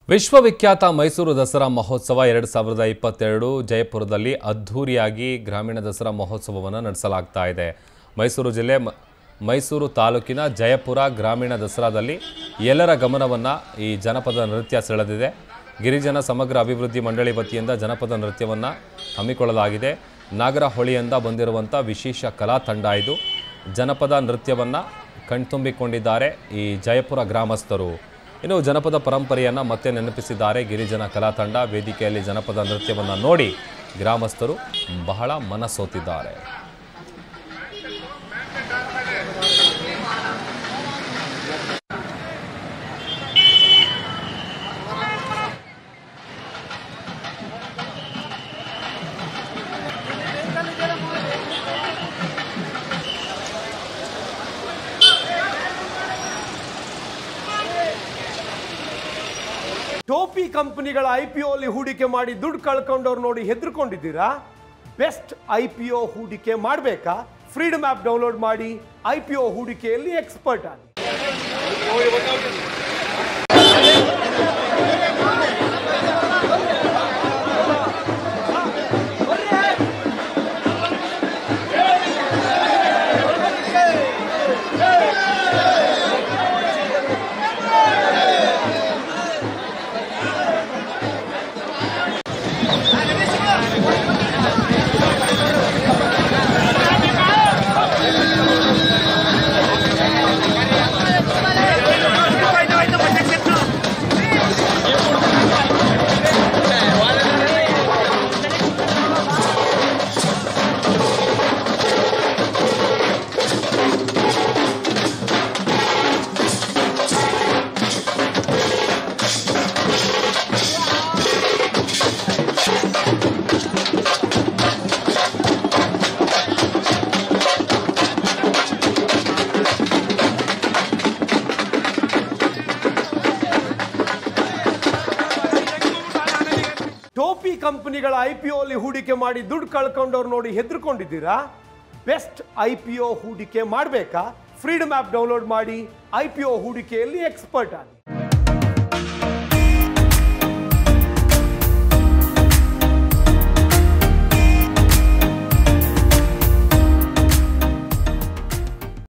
ವಿಶ್ವವಿಖ್ಯಾತ ಮೈಸೂರು ದಸರಾ ಮಹೋತ್ಸವ ಎರಡು ಸಾವಿರದ ಇಪ್ಪತ್ತೆರಡು ಜಯಪುರದಲ್ಲಿ ಅದ್ಧೂರಿಯಾಗಿ ಗ್ರಾಮೀಣ ದಸರಾ ಮಹೋತ್ಸವವನ್ನು ನಡೆಸಲಾಗ್ತಾ ಇದೆ ಮೈಸೂರು ಜಿಲ್ಲೆ ಮ- ಮೈಸೂರು ತಾಲೂಕಿನ ಜಯಪುರ ಗ್ರಾಮೀಣ ದಸರಾದಲ್ಲಿ ಎಲ್ಲರ ಗಮನವನ್ನು ಈ ಜನಪದ ನೃತ್ಯ ಸೆಳೆದಿದೆ ಗಿರಿಜನ ಸಮಗ್ರ ಅಭಿವೃದ್ಧಿ ಮಂಡಳಿ ವತಿಯಿಂದ ಜನಪದ ನೃತ್ಯವನ್ನು ಹಮ್ಮಿಕೊಳ್ಳಲಾಗಿದೆ ನಾಗರಹೊಳಿಯಿಂದ ಬಂದಿರುವಂಥ ವಿಶೇಷ ಕಲಾ ತಂಡ ಇದು ಜನಪದ ನೃತ್ಯವನ್ನು ಕಣ್ತುಂಬಿಕೊಂಡಿದ್ದಾರೆ ಈ ಜಯಪುರ ಗ್ರಾಮಸ್ಥರು ಇನ್ನು ಜನಪದ ಪರಂಪರೆಯನ್ನು ಮತ್ತೆ ನೆನಪಿಸಿದ್ದಾರೆ ಗಿರಿಜನ ಕಲಾ ತಂಡ ವೇದಿಕೆಯಲ್ಲಿ ಜನಪದ ನೃತ್ಯವನ್ನು ನೋಡಿ ಗ್ರಾಮಸ್ಥರು ಬಹಳ ಮನಸೋತಿದ್ದಾರೆ ಟೋಪಿ ಕಂಪನಿಗಳ ಐ ಪಿ ಅಲ್ಲಿ ಹೂಡಿಕೆ ಮಾಡಿ ದುಡ್ಡು ಕಳ್ಕೊಂಡವ್ರು ನೋಡಿ ಹೆದರ್ಕೊಂಡಿದ್ದೀರಾ ಬೆಸ್ಟ್ ಐ ಪಿ ಒ ಹೂಡಿಕೆ ಮಾಡಬೇಕಾ ಫ್ರೀಡಮ್ ಆ್ಯಪ್ ಡೌನ್ಲೋಡ್ ಮಾಡಿ ಐ ಪಿ ಒ ಹೂಡಿಕೆಯಲ್ಲಿ ಎಕ್ಸ್ಪರ್ಟ್ ಆಗಿ ಟೋಪಿ ಕಂಪನಿಗಳ ಐ ಪಿ ಅಲ್ಲಿ ಹೂಡಿಕೆ ಮಾಡಿ ದುಡ್ಡು ಕಳ್ಕೊಂಡವ್ರು ನೋಡಿ ಹೆದರ್ಕೊಂಡಿದ್ದೀರಾ ಬೆಸ್ಟ್ ಐ ಪಿ ಒ ಹೂಡಿಕೆ ಮಾಡಬೇಕಾ ಫ್ರೀಡಮ್ ಆ್ಯಪ್ ಡೌನ್ಲೋಡ್ ಮಾಡಿ ಐ ಪಿ ಒ ಹೂಡಿಕೆಯಲ್ಲಿ ಎಕ್ಸ್ಪರ್ಟ್ ಆಗಿ